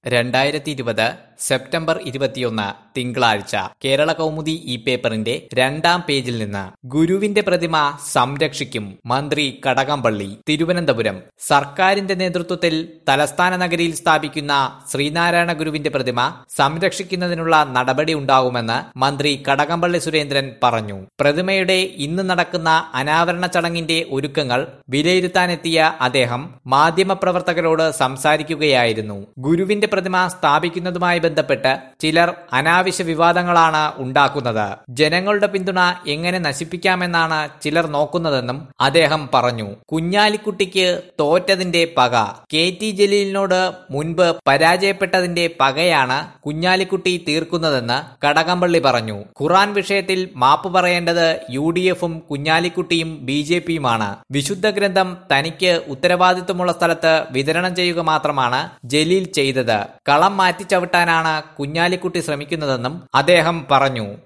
രണ്ടായിരത്തി ഇരുപത് സെപ്റ്റംബർ ഇരുപത്തിയൊന്ന് തിങ്കളാഴ്ച കേരള കൗമുദി ഈ പേപ്പറിന്റെ രണ്ടാം പേജിൽ നിന്ന് ഗുരുവിന്റെ പ്രതിമ സംരക്ഷിക്കും മന്ത്രി കടകംപള്ളി തിരുവനന്തപുരം സർക്കാരിന്റെ നേതൃത്വത്തിൽ തലസ്ഥാന നഗരിയിൽ സ്ഥാപിക്കുന്ന ശ്രീനാരായണ ഗുരുവിന്റെ പ്രതിമ സംരക്ഷിക്കുന്നതിനുള്ള നടപടി ഉണ്ടാകുമെന്ന് മന്ത്രി കടകംപള്ളി സുരേന്ദ്രൻ പറഞ്ഞു പ്രതിമയുടെ ഇന്ന് നടക്കുന്ന അനാവരണ ചടങ്ങിന്റെ ഒരുക്കങ്ങൾ വിലയിരുത്താനെത്തിയ അദ്ദേഹം മാധ്യമപ്രവർത്തകരോട് സംസാരിക്കുകയായിരുന്നു ഗുരുവിന്റെ പ്രതിമ സ്ഥാപിക്കുന്നതുമായി ബന്ധപ്പെട്ട് ചിലർ അനാവശ്യ വിവാദങ്ങളാണ് ഉണ്ടാക്കുന്നത് ജനങ്ങളുടെ പിന്തുണ എങ്ങനെ നശിപ്പിക്കാമെന്നാണ് ചിലർ നോക്കുന്നതെന്നും അദ്ദേഹം പറഞ്ഞു കുഞ്ഞാലിക്കുട്ടിക്ക് തോറ്റതിന്റെ പക കെ ടി ജലീലിനോട് മുൻപ് പരാജയപ്പെട്ടതിന്റെ പകയാണ് കുഞ്ഞാലിക്കുട്ടി തീർക്കുന്നതെന്ന് കടകംപള്ളി പറഞ്ഞു ഖുറാൻ വിഷയത്തിൽ മാപ്പ് പറയേണ്ടത് യു ഡി എഫും കുഞ്ഞാലിക്കുട്ടിയും ബി ജെ പിയുമാണ് വിശുദ്ധ ഗ്രന്ഥം തനിക്ക് ഉത്തരവാദിത്വമുള്ള സ്ഥലത്ത് വിതരണം ചെയ്യുക മാത്രമാണ് ജലീൽ ചെയ്തത് കളം മാറ്റിച്ചവിട്ടാനാണ് കുഞ്ഞാലിക്കുട്ടി ശ്രമിക്കുന്നതെന്നും അദ്ദേഹം പറഞ്ഞു